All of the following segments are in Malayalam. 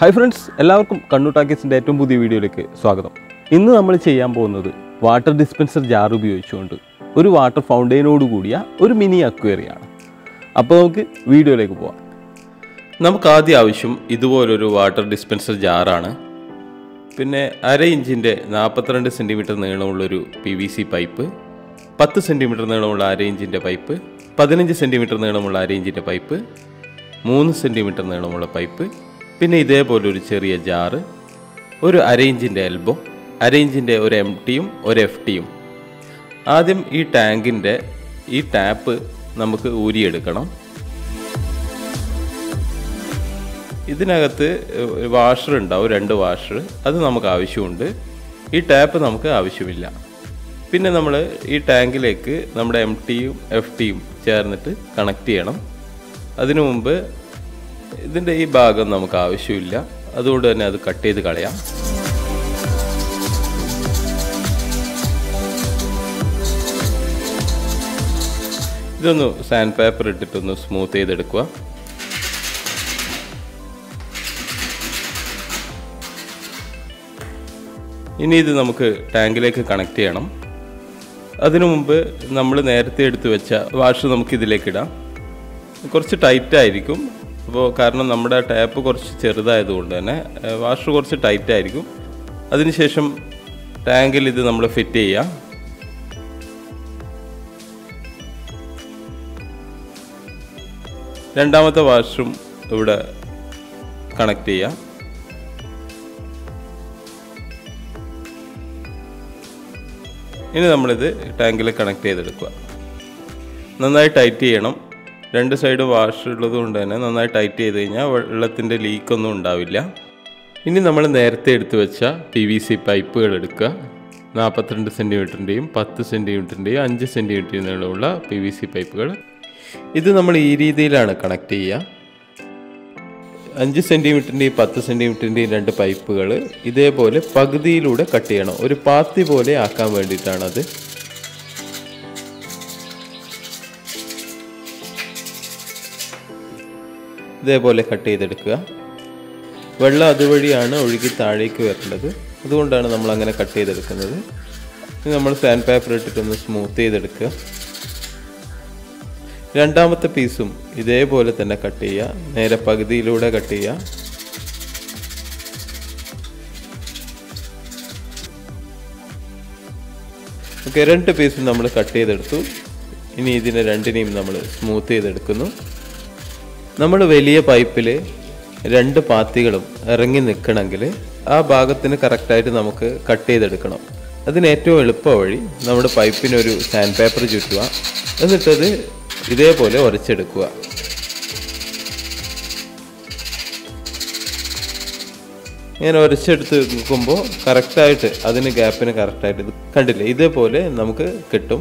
ഹായ് ഫ്രണ്ട്സ് എല്ലാവർക്കും കണ്ണൂർ ടാക്കീസിൻ്റെ ഏറ്റവും പുതിയ വീഡിയോയിലേക്ക് സ്വാഗതം ഇന്ന് നമ്മൾ ചെയ്യാൻ പോകുന്നത് വാട്ടർ ഡിസ്പെൻസർ ജാർ ഉപയോഗിച്ചുകൊണ്ട് ഒരു വാട്ടർ ഫൗണ്ടെയിനോട് കൂടിയ ഒരു മിനി അക്വേറിയാണ് അപ്പോൾ നമുക്ക് വീഡിയോയിലേക്ക് പോവാം നമുക്ക് ആദ്യം ആവശ്യം ഇതുപോലൊരു വാട്ടർ ഡിസ്പെൻസർ ജാറാണ് പിന്നെ അര ഇഞ്ചിൻ്റെ നാൽപ്പത്തിരണ്ട് സെൻറ്റിമീറ്റർ നീളമുള്ളൊരു പി വി സി പൈപ്പ് പത്ത് സെൻറ്റിമീറ്റർ നീളമുള്ള അര ഇഞ്ചിൻ്റെ പൈപ്പ് പതിനഞ്ച് സെൻറ്റിമീറ്റർ നീളമുള്ള അര ഇഞ്ചിൻ്റെ പൈപ്പ് മൂന്ന് സെൻറ്റിമീറ്റർ നീളമുള്ള പൈപ്പ് പിന്നെ ഇതേപോലെ ഒരു ചെറിയ ജാറ് ഒരു അര ഇഞ്ചിൻ്റെ എൽബോ അര ഇഞ്ചിൻ്റെ ഒരു എം ടിയും ഒരു എഫ് ടിയും ആദ്യം ഈ ടാങ്കിൻ്റെ ഈ ടാപ്പ് നമുക്ക് ഊരിയെടുക്കണം ഇതിനകത്ത് വാഷർ ഉണ്ടാവും രണ്ട് വാഷർ അത് നമുക്ക് ആവശ്യമുണ്ട് ഈ ടാപ്പ് നമുക്ക് ആവശ്യമില്ല പിന്നെ നമ്മൾ ഈ ടാങ്കിലേക്ക് നമ്മുടെ എം ടിയും എഫ് ടിയും ചേർന്നിട്ട് കണക്ട് ചെയ്യണം അതിനു മുമ്പ് ഇതിൻ്റെ ഈ ഭാഗം നമുക്ക് ആവശ്യമില്ല അതുകൊണ്ട് തന്നെ അത് കട്ട് ചെയ്ത് കളയാം ഇതൊന്ന് സാൻഡ് പേപ്പർ ഇട്ടിട്ടൊന്ന് സ്മൂത്ത് ചെയ്തെടുക്കുക ഇനി ഇത് നമുക്ക് ടാങ്കിലേക്ക് കണക്ട് ചെയ്യണം അതിനു മുമ്പ് നമ്മൾ നേരത്തെ എടുത്തു വെച്ച വാഷ് നമുക്ക് ഇതിലേക്ക് ഇടാം കുറച്ച് ടൈറ്റ് ആയിരിക്കും അപ്പോൾ കാരണം നമ്മുടെ ടാപ്പ് കുറച്ച് ചെറുതായതുകൊണ്ട് തന്നെ വാഷ് കുറച്ച് ടൈറ്റ് ആയിരിക്കും അതിനുശേഷം ടാങ്കിൽ ഇത് നമ്മൾ ഫിറ്റ് ചെയ്യാം രണ്ടാമത്തെ വാഷും ഇവിടെ കണക്ട് ചെയ്യാം ഇനി നമ്മളിത് ടാങ്കിൽ കണക്ട് ചെയ്തെടുക്കുക നന്നായി ടൈറ്റ് ചെയ്യണം രണ്ട് സൈഡ് വാഷ് ഉള്ളത് കൊണ്ട് തന്നെ നന്നായി ടൈറ്റ് ചെയ്ത് കഴിഞ്ഞാൽ വെള്ളത്തിൻ്റെ ലീക്കൊന്നും ഉണ്ടാവില്ല ഇനി നമ്മൾ നേരത്തെ എടുത്തു വെച്ച പി വി സി പൈപ്പുകൾ എടുക്കുക നാൽപ്പത്തിരണ്ട് സെൻറ്റിമീറ്ററിൻ്റെയും പത്ത് സെൻറ്റിമീറ്ററിൻ്റെയും അഞ്ച് സെൻറ്റിമീറ്ററിൻ്റെയും നീളമുള്ള പി വി സി പൈപ്പുകൾ ഇത് നമ്മൾ ഈ രീതിയിലാണ് കണക്ട് ചെയ്യുക അഞ്ച് സെൻറ്റിമീറ്ററിൻ്റെയും പത്ത് സെൻറ്റിമീറ്ററിൻ്റെയും രണ്ട് പൈപ്പുകൾ ഇതേപോലെ പകുതിയിലൂടെ കട്ട് ചെയ്യണം ഒരു പാത്തി പോലെ ആക്കാൻ വേണ്ടിയിട്ടാണത് ഇതേപോലെ കട്ട് ചെയ്തെടുക്കുക വെള്ളം അതുവഴിയാണ് ഒഴുകി താഴേക്ക് വരേണ്ടത് അതുകൊണ്ടാണ് നമ്മൾ അങ്ങനെ കട്ട് ചെയ്തെടുക്കുന്നത് ഇനി നമ്മൾ സാൻഡ് പേപ്പർ ഇട്ടിട്ടൊന്ന് സ്മൂത്ത് ചെയ്തെടുക്കുക രണ്ടാമത്തെ പീസും ഇതേപോലെ തന്നെ കട്ട് ചെയ്യുക നേരെ പകുതിയിലൂടെ കട്ട് ചെയ്യുക ഓക്കെ രണ്ട് പീസും നമ്മൾ കട്ട് ചെയ്തെടുത്തു ഇനി ഇതിനെ രണ്ടിനെയും നമ്മൾ സ്മൂത്ത് ചെയ്തെടുക്കുന്നു നമ്മൾ വലിയ പൈപ്പിൽ രണ്ട് പാത്തികളും ഇറങ്ങി നിൽക്കണമെങ്കിൽ ആ ഭാഗത്തിന് കറക്റ്റായിട്ട് നമുക്ക് കട്ട് ചെയ്തെടുക്കണം അതിന് ഏറ്റവും എളുപ്പ വഴി നമ്മുടെ പൈപ്പിനൊരു സാൻഡ് പേപ്പർ ചുറ്റുക എന്നിട്ടത് ഇതേപോലെ ഉരച്ചെടുക്കുക ഇങ്ങനെ ഉരച്ചെടുത്ത് നോക്കുമ്പോൾ കറക്റ്റായിട്ട് അതിന് ഗ്യാപ്പിന് കറക്റ്റായിട്ട് ഇത് കണ്ടില്ലേ ഇതേപോലെ നമുക്ക് കിട്ടും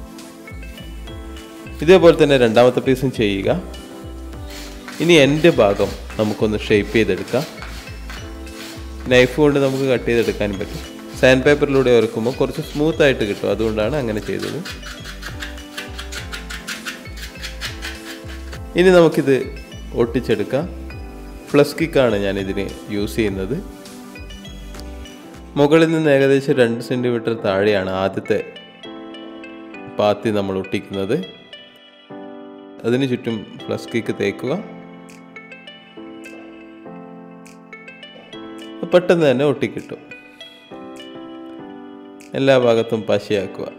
ഇതേപോലെ തന്നെ രണ്ടാമത്തെ പീസും ചെയ്യുക ഇനി എൻ്റെ ഭാഗം നമുക്കൊന്ന് ഷേപ്പ് ചെയ്തെടുക്കാം നൈഫ് കൊണ്ട് നമുക്ക് കട്ട് ചെയ്തെടുക്കാനും പറ്റും സാൻഡ് പേപ്പറിലൂടെ ഉരക്കുമ്പോൾ കുറച്ച് സ്മൂത്ത് ആയിട്ട് കിട്ടും അതുകൊണ്ടാണ് അങ്ങനെ ചെയ്തത് ഇനി നമുക്കിത് ഒട്ടിച്ചെടുക്കാം ഫ്ലസ് കിക്കാണ് ഞാൻ ഇതിന് യൂസ് ചെയ്യുന്നത് മുകളിൽ നിന്ന് ഏകദേശം രണ്ട് സെൻറ്റിമീറ്റർ താഴെയാണ് ആദ്യത്തെ പാത്തി നമ്മൾ ഒട്ടിക്കുന്നത് അതിന് ചുറ്റും ഫ്ലസ് കിക്ക് തേക്കുക പെട്ടെന്ന് തന്നെ ഒട്ടിക്കിട്ടും എല്ലാ ഭാഗത്തും പശയാക്കുക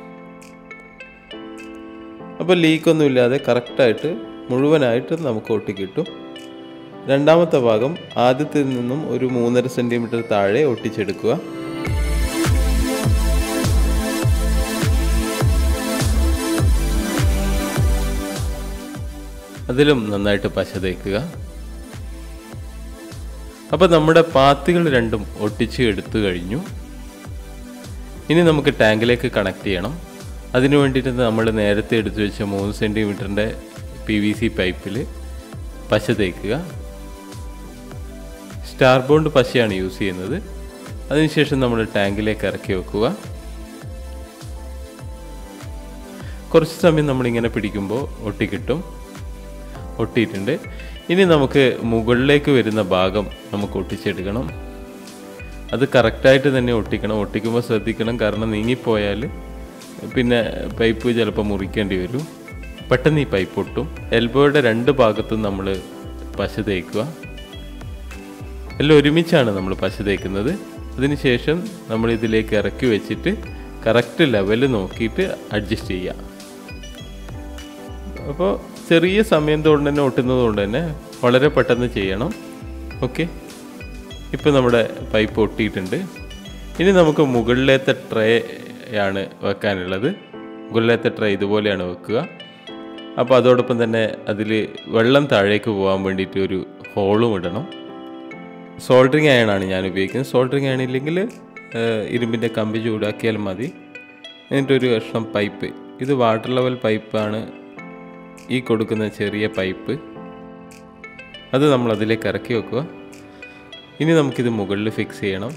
അപ്പോൾ ലീക്കൊന്നും ഇല്ലാതെ കറക്റ്റായിട്ട് മുഴുവനായിട്ട് നമുക്ക് ഒട്ടിക്കിട്ടും രണ്ടാമത്തെ ഭാഗം ആദ്യത്തിൽ നിന്നും ഒരു മൂന്നര സെൻറ്റിമീറ്റർ താഴെ ഒട്ടിച്ചെടുക്കുക അതിലും നന്നായിട്ട് പശ തേക്കുക അപ്പോൾ നമ്മുടെ പാത്തികൾ രണ്ടും ഒട്ടിച്ച് എടുത്തു കഴിഞ്ഞു ഇനി നമുക്ക് ടാങ്കിലേക്ക് കണക്ട് ചെയ്യണം അതിനു വേണ്ടിയിട്ട് നമ്മൾ നേരത്തെ എടുത്തു വെച്ച മൂന്ന് സെൻറ്റിമീറ്ററിൻ്റെ പി വി സി പൈപ്പിൽ പശ തേക്കുക സ്റ്റാർ ബോണ്ട് പശയാണ് യൂസ് ചെയ്യുന്നത് അതിനുശേഷം നമ്മൾ ടാങ്കിലേക്ക് ഇറക്കി വെക്കുക കുറച്ച് സമയം നമ്മളിങ്ങനെ പിടിക്കുമ്പോൾ ഒട്ടിക്കിട്ടും ഒട്ടിയിട്ടുണ്ട് ഇനി നമുക്ക് മുകളിലേക്ക് വരുന്ന ഭാഗം നമുക്ക് ഒട്ടിച്ചെടുക്കണം അത് കറക്റ്റായിട്ട് തന്നെ ഒട്ടിക്കണം ഒട്ടിക്കുമ്പോൾ ശ്രദ്ധിക്കണം കാരണം നീങ്ങിപ്പോയാൽ പിന്നെ പൈപ്പ് ചിലപ്പോൾ മുറിക്കേണ്ടി വരും പെട്ടെന്ന് ഈ പൈപ്പ് ഒട്ടും എൽബോയുടെ രണ്ട് ഭാഗത്തും നമ്മൾ പശ തേക്കുക എല്ലാം ഒരുമിച്ചാണ് നമ്മൾ പശ തേക്കുന്നത് അതിനുശേഷം നമ്മൾ ഇതിലേക്ക് ഇറക്കി വെച്ചിട്ട് കറക്റ്റ് ലെവൽ നോക്കിയിട്ട് അഡ്ജസ്റ്റ് ചെയ്യുക അപ്പോൾ ചെറിയ സമയം കൊണ്ട് തന്നെ ഒട്ടുന്നത് കൊണ്ട് തന്നെ വളരെ പെട്ടെന്ന് ചെയ്യണം ഓക്കെ ഇപ്പോൾ നമ്മുടെ പൈപ്പ് ഒട്ടിയിട്ടുണ്ട് ഇനി നമുക്ക് മുകളിലത്തെ ട്രേ ആണ് വെക്കാനുള്ളത് മുകളിലത്തെ ട്രേ ഇതുപോലെയാണ് വെക്കുക അപ്പോൾ അതോടൊപ്പം തന്നെ അതിൽ വെള്ളം താഴേക്ക് പോകാൻ വേണ്ടിയിട്ട് ഒരു ഹോളും ഇടണം സോൾഡറിങ് അയണാണ് ഞാൻ ഉപയോഗിക്കുന്നത് സോൾഡറിങ് അയൺ ഇല്ലെങ്കിൽ ഇരുമ്പിൻ്റെ കമ്പി ചൂടാക്കിയാൽ മതി എന്നിട്ടൊരു കഷ്ണം പൈപ്പ് ഇത് വാട്ടർ ലെവൽ പൈപ്പാണ് ഈ കൊടുക്കുന്ന ചെറിയ പൈപ്പ് അത് നമ്മൾ അതിലേക്ക് ഇറക്കി വെക്കുക ഇനി നമുക്കിത് മുകളിൽ ഫിക്സ് ചെയ്യണം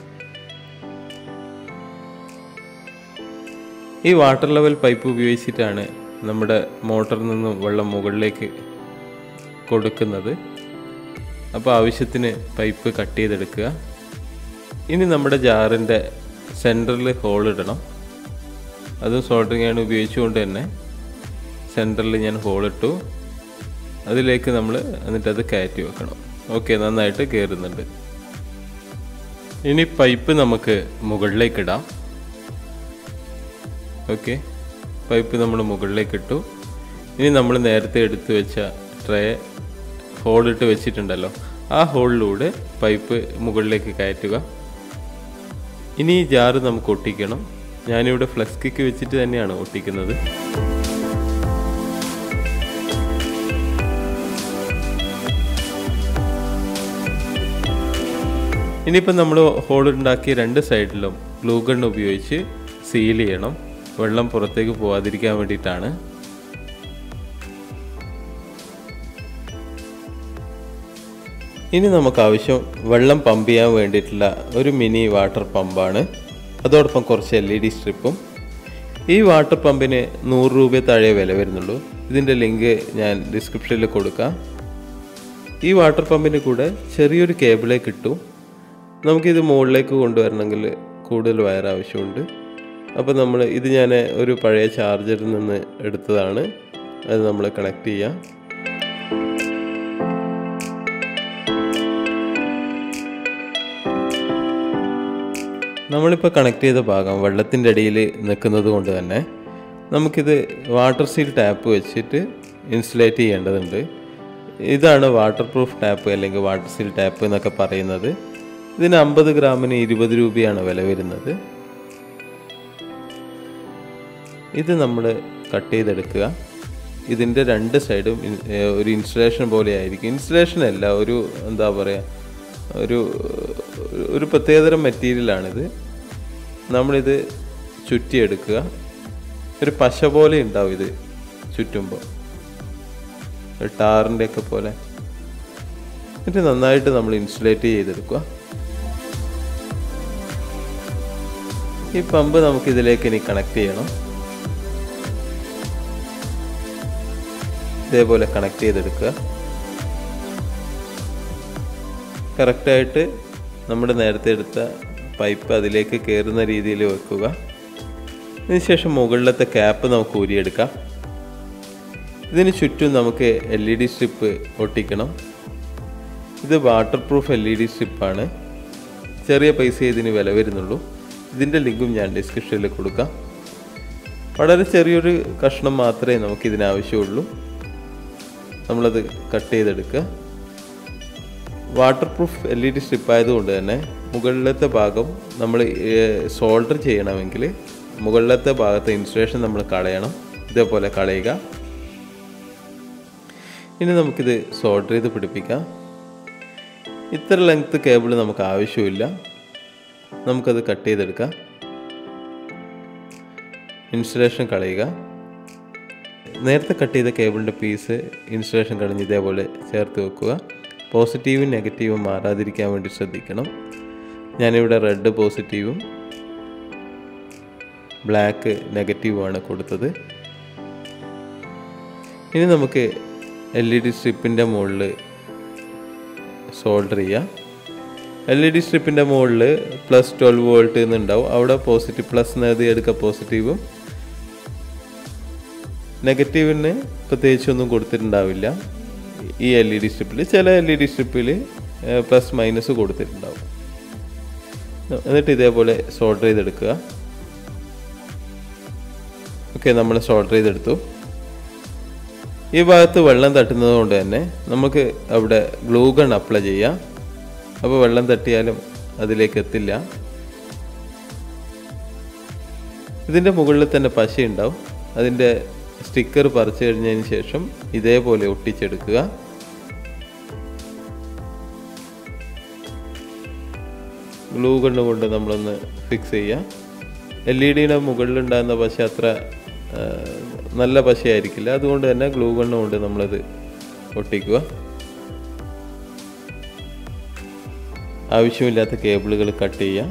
ഈ വാട്ടർ ലെവൽ പൈപ്പ് ഉപയോഗിച്ചിട്ടാണ് നമ്മുടെ മോട്ടറിൽ നിന്നും വെള്ളം മുകളിലേക്ക് കൊടുക്കുന്നത് അപ്പോൾ ആവശ്യത്തിന് പൈപ്പ് കട്ട് ചെയ്തെടുക്കുക ഇനി നമ്മുടെ ജാറിൻ്റെ സെൻറ്ററിൽ ഹോൾ ഇടണം അതും സോൾഡറിങ് ആണ് ഉപയോഗിച്ചുകൊണ്ട് തന്നെ സെൻറ്ററിൽ ഞാൻ ഹോൾ ഇട്ടു അതിലേക്ക് നമ്മൾ എന്നിട്ട് അത് കയറ്റി വെക്കണം ഓക്കെ നന്നായിട്ട് കയറുന്നുണ്ട് ഇനി പൈപ്പ് നമുക്ക് മുകളിലേക്ക് ഇടാം ഓക്കെ പൈപ്പ് നമ്മൾ മുകളിലേക്ക് ഇട്ടു ഇനി നമ്മൾ നേരത്തെ എടുത്തു വെച്ച ട്രേ ഹോളിട്ട് വെച്ചിട്ടുണ്ടല്ലോ ആ ഹോളിലൂടെ പൈപ്പ് മുകളിലേക്ക് കയറ്റുക ഇനി ഈ ജാറ് നമുക്ക് ഒട്ടിക്കണം ഞാനിവിടെ ഫ്ലെക്സ് കിക്ക് വെച്ചിട്ട് തന്നെയാണ് ഒട്ടിക്കുന്നത് ഇനിയിപ്പം നമ്മൾ ഹോൾ ഉണ്ടാക്കിയ രണ്ട് സൈഡിലും ഗ്ലൂ ഗൺ ഉപയോഗിച്ച് സീൽ ചെയ്യണം വെള്ളം പുറത്തേക്ക് പോകാതിരിക്കാൻ വേണ്ടിയിട്ടാണ് ഇനി നമുക്ക് ആവശ്യം വെള്ളം പമ്പ് ചെയ്യാൻ വേണ്ടിയിട്ടുള്ള ഒരു മിനി വാട്ടർ പമ്പാണ് അതോടൊപ്പം കുറച്ച് എൽ ഇ ഡി സ്ട്രിപ്പും ഈ വാട്ടർ പമ്പിന് നൂറ് രൂപ താഴെ വില വരുന്നുള്ളൂ ഇതിൻ്റെ ലിങ്ക് ഞാൻ ഡിസ്ക്രിപ്ഷനിൽ കൊടുക്കാം ഈ വാട്ടർ പമ്പിന് കൂടെ ചെറിയൊരു കേബിളേ കിട്ടും നമുക്കിത് മുകളിലേക്ക് കൊണ്ടുവരണമെങ്കിൽ കൂടുതൽ വയർ ആവശ്യമുണ്ട് അപ്പോൾ നമ്മൾ ഇത് ഞാൻ ഒരു പഴയ ചാർജറിൽ നിന്ന് എടുത്തതാണ് അത് നമ്മൾ കണക്ട് ചെയ്യാം നമ്മളിപ്പോൾ കണക്ട് ചെയ്ത ഭാഗം വെള്ളത്തിൻ്റെ അടിയിൽ നിൽക്കുന്നത് കൊണ്ട് തന്നെ നമുക്കിത് വാട്ടർ സീൽ ടാപ്പ് വെച്ചിട്ട് ഇൻസുലേറ്റ് ചെയ്യേണ്ടതുണ്ട് ഇതാണ് വാട്ടർ പ്രൂഫ് ടാപ്പ് അല്ലെങ്കിൽ വാട്ടർ സീൽ ടാപ്പ് എന്നൊക്കെ പറയുന്നത് ഇതിന് അമ്പത് ഗ്രാമിന് ഇരുപത് രൂപയാണ് വില വരുന്നത് ഇത് നമ്മൾ കട്ട് ചെയ്തെടുക്കുക ഇതിൻ്റെ രണ്ട് സൈഡും ഇൻ- ഏഹ് ഒരു ഇൻസുലേഷൻ പോലെ ആയിരിക്കും ഇൻസുലേഷൻ അല്ല ഒരു എന്താ പറയുക ഒരു ഒരു പ്രത്യേകതരം മെറ്റീരിയലാണിത് നമ്മളിത് ചുറ്റിയെടുക്കുക ഒരു പശ പോലെ ഉണ്ടാവും ഇത് ചുറ്റുമ്പോൾ ഒരു ടാറിൻ്റെ ഒക്കെ പോലെ എന്നിട്ട് നന്നായിട്ട് നമ്മൾ ഇൻസുലേറ്റ് ചെയ്തെടുക്കുക ഈ പമ്പ് നമുക്ക് ഇതിലേക്ക് ഇനി കണക്ട് ചെയ്യണം ഇതേപോലെ കണക്ട് ചെയ്തെടുക്കുക കറക്റ്റായിട്ട് നമ്മൾ നേരത്തെ എടുത്ത പൈപ്പ് അതിലേക്ക് കയറുന്ന രീതിയിൽ വെക്കുക അതിനുശേഷം മുകളിലത്തെ ക്യാപ്പ് നമുക്ക് ഊരിയെടുക്കാം ഇതിന് ചുറ്റും നമുക്ക് എൽ ഇ ഡി സ്ട്രിപ്പ് ഒട്ടിക്കണം ഇത് waterproof L E D സ്ട്രിപ്പാണ് ചെറിയ പൈസ ഇതിന് വില വരുന്നുള്ളൂ ഇതിൻ്റെ ലിങ്കും ഞാൻ ഡിസ്ക്രിപ്ഷനിൽ കൊടുക്കാം വളരെ ചെറിയൊരു കഷ്ണം മാത്രമേ നമുക്ക് ഇതിനാവശ്യമുള്ളൂ നമ്മളത് കട്ട് ചെയ്തെടുക്കുക waterproof L E D strip ആയതുകൊണ്ട് തന്നെ മുകളിലത്തെ ഭാഗം നമ്മൾ സോൾഡർ ചെയ്യണമെങ്കിൽ മുകളിലത്തെ ഭാഗത്തെ ഇൻസുലേഷൻ നമ്മൾ കളയണം ഇതേപോലെ കളയുക ഇനി നമുക്കിത് സോൾഡർ ചെയ്ത് പിടിപ്പിക്കാം ഇത്ര ലെങ്ത് കേബിൾ നമുക്ക് ആവശ്യമില്ല നമുക്കത് കട്ട് ചെയ്തെടുക്കാം ഇൻസുലേഷൻ കളയുക നേരത്തെ കട്ട് ചെയ്ത കേബിളിൻ്റെ പീസ് ഇൻസുലേഷൻ കളഞ്ഞ് ഇതേപോലെ ചേർത്ത് വെക്കുക പോസിറ്റീവും നെഗറ്റീവും മാറാതിരിക്കാൻ വേണ്ടി ശ്രദ്ധിക്കണം ഞാനിവിടെ റെഡ് പോസിറ്റീവും ബ്ലാക്ക് നെഗറ്റീവുമാണ് കൊടുത്തത് ഇനി നമുക്ക് എൽ ഇ ഡി സ്ട്രിപ്പിൻ്റെ മുകളിൽ സോൾഡർ ചെയ്യുക എൽ ഇ ഡി സ്ട്രിപ്പിൻ്റെ മുകളിൽ പ്ലസ് ട്വൽവ് വോൾട്ട് എന്നുണ്ടാവും അവിടെ പോസിറ്റീവ് പ്ലസ് എഴുതി എടുക്കുക പോസിറ്റീവും നെഗറ്റീവിന് പ്രത്യേകിച്ചൊന്നും കൊടുത്തിട്ടുണ്ടാവില്ല ഈ എൽ ഇ ഡി സ്ട്രിപ്പിൽ ചില എൽ ഇ ഡി സ്ട്രിപ്പിൽ പ്ലസ് മൈനസ് കൊടുത്തിട്ടുണ്ടാവും എന്നിട്ട് ഇതേപോലെ സോൾഡർ ചെയ്തെടുക്കുക ഓക്കെ നമ്മൾ സോൾഡർ ചെയ്തെടുത്തു ഈ ഭാഗത്ത് വെള്ളം തട്ടുന്നത് കൊണ്ട് തന്നെ നമുക്ക് അവിടെ ഗ്ലൂ ഗൺ അപ്ലൈ ചെയ്യാം അപ്പോൾ വെള്ളം തട്ടിയാലും അതിലേക്ക് എത്തില്ല ഇതിൻ്റെ മുകളിൽ തന്നെ പശ ഉണ്ടാവും അതിൻ്റെ സ്റ്റിക്കർ പറിച്ചു കഴിഞ്ഞതിന് ശേഷം ഇതേപോലെ ഒട്ടിച്ചെടുക്കുക ഗ്ലൂ ഗണ്ണ് കൊണ്ട് നമ്മളൊന്ന് ഫിക്സ് ചെയ്യുക എൽ ഇ ഡിയുടെ മുകളിലുണ്ടാകുന്ന പശ അത്ര ആ, നല്ല പശയായിരിക്കില്ല അതുകൊണ്ട് തന്നെ ഗ്ലൂ ഗണ്ണ് കൊണ്ട് നമ്മളത് ഒട്ടിക്കുക ആവശ്യമില്ലാത്ത കേബിളുകൾ കട്ട് ചെയ്യുക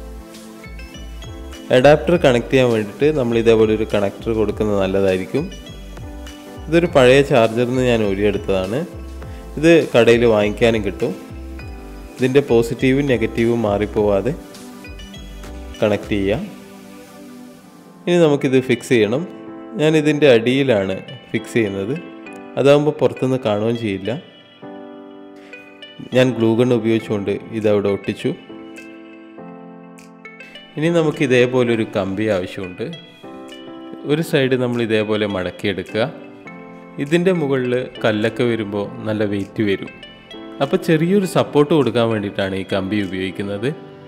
അഡാപ്റ്റർ കണക്ട് ചെയ്യാൻ വേണ്ടിയിട്ട് നമ്മൾ ഇതേപോലെ ഒരു കണക്ടർ കൊടുക്കുന്നത് നല്ലതായിരിക്കും ഇതൊരു പഴയ ചാർജറിൽ നിന്ന് ഞാൻ ഊരിയെടുത്തതാണ് ഇത് കടയിൽ വാങ്ങിക്കാനും കിട്ടും ഇതിൻ്റെ പോസിറ്റീവും നെഗറ്റീവും മാറിപ്പോവാതെ കണക്ട് ചെയ്യാം ഇനി നമുക്കിത് ഫിക്സ് ചെയ്യണം ഞാൻ ഇതിൻ്റെ അടിയിലാണ് ഫിക്സ് ചെയ്യുന്നത് അതാകുമ്പോൾ പുറത്തുനിന്ന് കാണുകയും ചെയ്യില്ല ഞാൻ ഗ്ലൂ ഗൺ ഉപയോഗിച്ചുകൊണ്ട് ഇതവിടെ ഒട്ടിച്ചു ഇനി നമുക്ക് ഇതേപോലെ ഒരു കമ്പി ആവശ്യമുണ്ട് ഒരു സൈഡ് നമ്മൾ ഇതേപോലെ മടക്കിയെടുക്കുക ഇതിൻ്റെ മുകളിൽ കല്ലൊക്കെ വരുമ്പോൾ നല്ല വെയിറ്റ് വരും അപ്പോൾ ചെറിയൊരു സപ്പോർട്ട് കൊടുക്കാൻ വേണ്ടിയിട്ടാണ് ഈ കമ്പി ഉപയോഗിക്കുന്നത്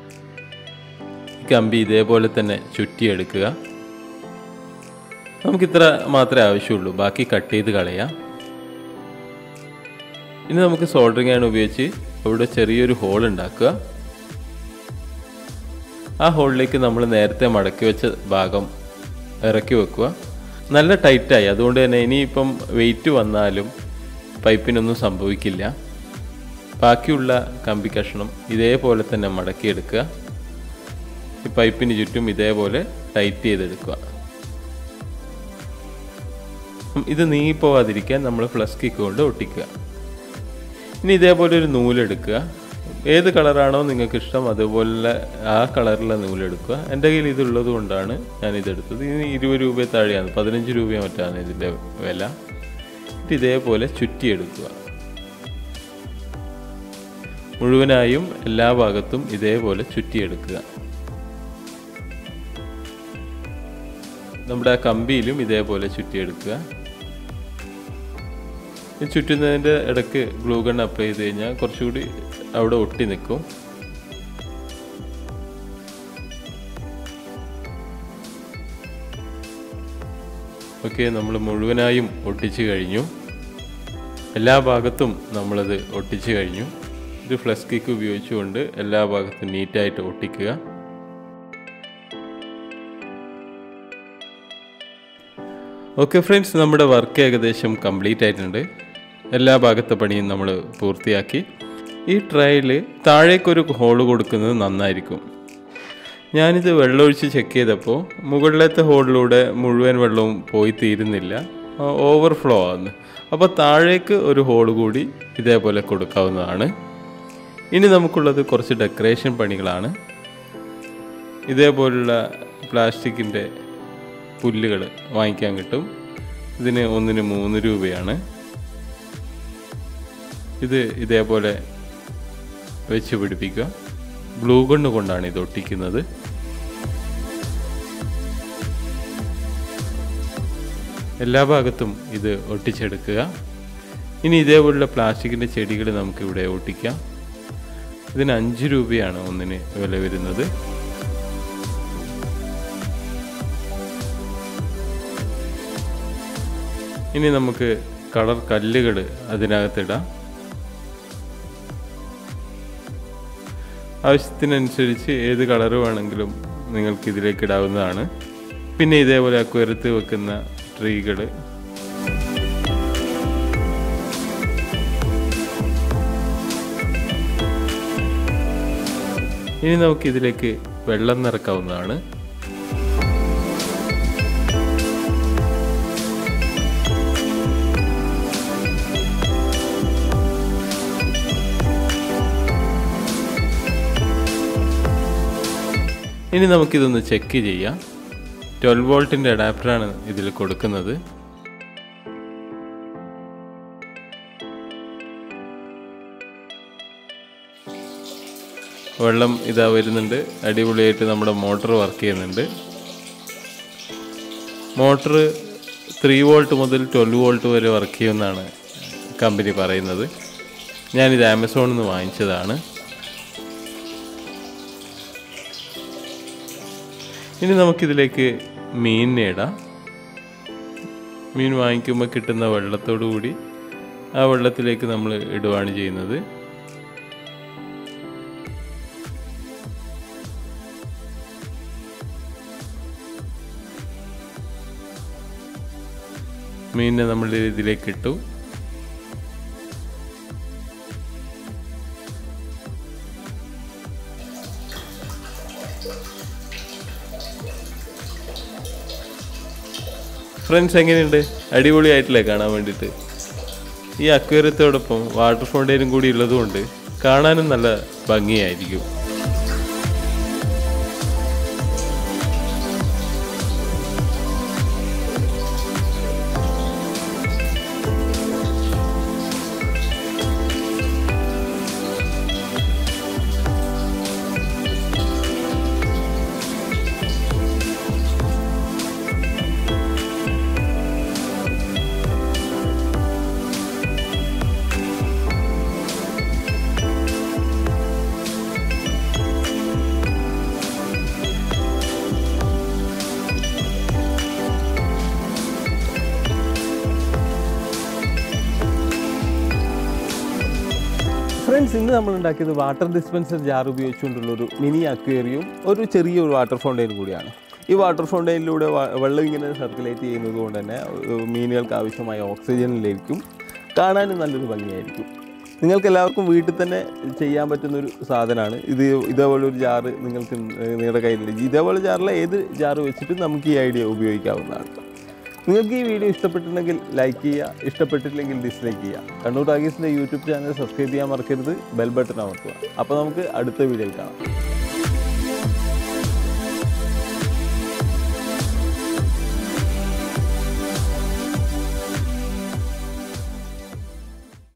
ഈ കമ്പി ഇതേപോലെ തന്നെ ചുറ്റിയെടുക്കുക നമുക്കിത്ര മാത്രമേ ആവശ്യമുള്ളൂ ബാക്കി കട്ട് ചെയ്ത് കളയാം ഇനി നമുക്ക് സോൾഡറിംഗ് ആണ് ഉപയോഗിച്ച് അവിടെ ചെറിയൊരു ഹോൾ ഉണ്ടാക്കുക ആ ഹോളിലേക്ക് നമ്മൾ നേരത്തെ മടക്കി വെച്ച ഭാഗം ഇറക്കി വെക്കുക നല്ല ടൈറ്റായി അതുകൊണ്ട് തന്നെ ഇനിയിപ്പം വെയിറ്റ് വന്നാലും പൈപ്പിനൊന്നും സംഭവിക്കില്ല ബാക്കിയുള്ള കമ്പി കഷ്ണം ഇതേപോലെ തന്നെ മടക്കിയെടുക്കുക ഈ പൈപ്പിന് ചുറ്റും ഇതേപോലെ ടൈറ്റ് ചെയ്തെടുക്കുക ഉം, ഇത് നീങ്ങിപ്പോവാതിരിക്കാൻ നമ്മൾ ഫ്ലസ് കിക്ക് കൊണ്ട് ഒട്ടിക്കുക ഇനി ഇതേപോലെ ഒരു നൂലെടുക്കുക ഏത് കളറാണോ നിങ്ങൾക്ക് ഇഷ്ടം അതുപോലെ ആ കളറിലെ നൂലെടുക്കുക എൻ്റെ കയ്യിൽ ഇതുള്ളത് കൊണ്ടാണ് ഞാൻ ഇതെടുത്തത് ഇതിന് ഇരുപത് രൂപ താഴെയാണ് പതിനഞ്ച് രൂപയോ മറ്റാണ് ഇതിൻ്റെ വില എന്നിട്ട് ഇതേപോലെ ചുറ്റിയെടുക്കുക മുഴുവനായും എല്ലാ ഭാഗത്തും ഇതേപോലെ ചുറ്റിയെടുക്കുക നമ്മുടെ ആ കമ്പിയിലും ഇതേപോലെ ചുറ്റിയെടുക്കുക ഈ ചുറ്റുന്നതിൻ്റെ ഇടയ്ക്ക് ഗ്ലൂ ഗൺ അപ്ലൈ ചെയ്ത് കഴിഞ്ഞാൽ കുറച്ചുകൂടി അവിടെ ഒട്ടി നിൽക്കും ഓക്കെ നമ്മൾ മുഴുവനായും ഒട്ടിച്ചു കഴിഞ്ഞു എല്ലാ ഭാഗത്തും നമ്മളത് ഒട്ടിച്ചു കഴിഞ്ഞു ഇത് ഫ്ലസ് കിക്ക് ഉപയോഗിച്ചുകൊണ്ട് എല്ലാ ഭാഗത്തും നീറ്റായിട്ട് ഒട്ടിക്കുക ഓക്കെ ഫ്രണ്ട്സ് നമ്മുടെ വർക്ക് ഏകദേശം കംപ്ലീറ്റ് ആയിട്ടുണ്ട് എല്ലാ ഭാഗത്തെ പണിയും നമ്മൾ പൂർത്തിയാക്കി ഈ ട്രയൽ താഴേക്കൊരു ഹോള് കൊടുക്കുന്നത് നന്നായിരിക്കും ഞാനിത് വെള്ളമൊഴിച്ച് ചെക്ക് ചെയ്തപ്പോൾ മുകളിലത്തെ ഹോളിലൂടെ മുഴുവൻ വെള്ളവും പോയി തീരുന്നില്ല ഓവർഫ്ലോ ആകുന്നു അപ്പോൾ താഴേക്ക് ഒരു ഹോൾ കൂടി ഇതേപോലെ കൊടുക്കാവുന്നതാണ് ഇനി നമുക്കുള്ളത് കുറച്ച് ഡെക്കറേഷൻ പണികളാണ് ഇതേപോലുള്ള പ്ലാസ്റ്റിക്കിൻ്റെ പുല്ലുകൾ വാങ്ങിക്കാൻ കിട്ടും ഇതിന് ഒന്നിന് മൂന്ന് രൂപയാണ് ഇത് ഇതേപോലെ വെച്ച് പിടിപ്പിക്കുക ഗ്ലൂ ഗണ്ണ് കൊണ്ടാണ് ഇത് ഒട്ടിക്കുന്നത് എല്ലാ ഭാഗത്തും ഇത് ഒട്ടിച്ചെടുക്കുക ഇനി ഇതേപോലുള്ള പ്ലാസ്റ്റിക്കിൻ്റെ ചെടികൾ നമുക്കിവിടെ ഒട്ടിക്കാം ഇതിന് അഞ്ച് രൂപയാണ് ഒന്നിന് വില വരുന്നത് ഇനി നമുക്ക് കളർ കല്ലുകൾ അതിനകത്തിടാം ആവശ്യത്തിനനുസരിച്ച് ഏത് കളർ വേണമെങ്കിലും നിങ്ങൾക്ക് ഇതിലേക്ക് ഇടാവുന്നതാണ് പിന്നെ ഇതേപോലെ അക്വരത്ത് വെക്കുന്ന ട്രീകൾ ഇനി നമുക്ക് ഇതിലേക്ക് വെള്ളം നിറക്കാവുന്നതാണ് ഇനി നമുക്കിതൊന്ന് ചെക്ക് ചെയ്യാം ട്വൽവ് വോൾട്ടിൻ്റെ അഡാപ്റ്ററാണ് ഇതിൽ കൊടുക്കുന്നത് വെള്ളം ഇതാ വരുന്നുണ്ട് അടിപൊളിയായിട്ട് നമ്മുടെ മോട്ടർ വർക്ക് ചെയ്യുന്നുണ്ട് മോട്ടർ ത്രീ വോൾട്ട് മുതൽ ട്വൽവ് വോൾട്ട് വരെ വർക്ക് ചെയ്യുമെന്നാണ് കമ്പനി പറയുന്നത് ഞാനിത് ആമസോണിൽ നിന്ന് വാങ്ങിച്ചതാണ് ഇനി നമുക്കിതിലേക്ക് മീനിനെ ഇടാം മീൻ വാങ്ങിക്കുമ്പോൾ കിട്ടുന്ന വെള്ളത്തോടു കൂടി ആ വെള്ളത്തിലേക്ക് നമ്മൾ ഇടുകയാണ് ചെയ്യുന്നത് മീനിനെ നമ്മൾ ഇതിലേക്ക് ഇട്ടു ഫ്രണ്ട്സ് എങ്ങനെയുണ്ട് അടിപൊളിയായിട്ടില്ലേ കാണാൻ വേണ്ടിയിട്ട് ഈ അക്വേറിയത്തോടൊപ്പം വാട്ടർ ഫൗണ്ടൈനും കൂടി ഉള്ളതുകൊണ്ട് കാണാനും നല്ല ഭംഗിയായിരിക്കും ഫ്രണ്ട്സ് ഇന്ന് നമ്മൾ ഉണ്ടാക്കിയത് വാട്ടർ ഡിസ്പെൻസർ ജാർ ഉപയോഗിച്ചുകൊണ്ടുള്ള ഒരു മിനി അക്വേറിയും ഒരു ചെറിയ ഒരു വാട്ടർ ഫൗണ്ടൈനും കൂടിയാണ് ഈ വാട്ടർ ഫൗണ്ടൈനിലൂടെ വെള്ളം ഇങ്ങനെ സർക്കുലേറ്റ് ചെയ്യുന്നത് കൊണ്ട് തന്നെ ഏഹ്, മീനുകൾക്ക് ആവശ്യമായ ഓക്സിജൻ ലഭിക്കും കാണാനും നല്ലൊരു ഭംഗിയായിരിക്കും നിങ്ങൾക്ക് എല്ലാവർക്കും വീട്ടിൽ തന്നെ ചെയ്യാൻ പറ്റുന്ന ഒരു സാധനമാണ് ഇത് ഇതേപോലെ ഒരു ജാറ് നിങ്ങൾക്ക് നിങ്ങളുടെ കയ്യിലുണ്ട് ഇതേപോലെ ജാറിലെ ഏത് ജാറ് വെച്ചിട്ട് നമുക്ക് ഈ ഐഡിയ ഉപയോഗിക്കാവുന്നതാണ് നിങ്ങൾക്ക് ഈ വീഡിയോ ഇഷ്ടപ്പെട്ടിട്ടുണ്ടെങ്കിൽ ലൈക്ക് ചെയ്യുക ഇഷ്ടപ്പെട്ടിട്ടില്ലെങ്കിൽ ഡിസ്ലൈക്ക് ചെയ്യുക കണ്ണൂർ ടാഗീസിൻ്റെ യൂട്യൂബ് ചാനൽ സബ്സ്ക്രൈബ് ചെയ്യാൻ മറക്കരുത് ബെൽ ബട്ടൺ അമർത്തുക അപ്പോൾ നമുക്ക് അടുത്ത വീഡിയോയിൽ കാണാം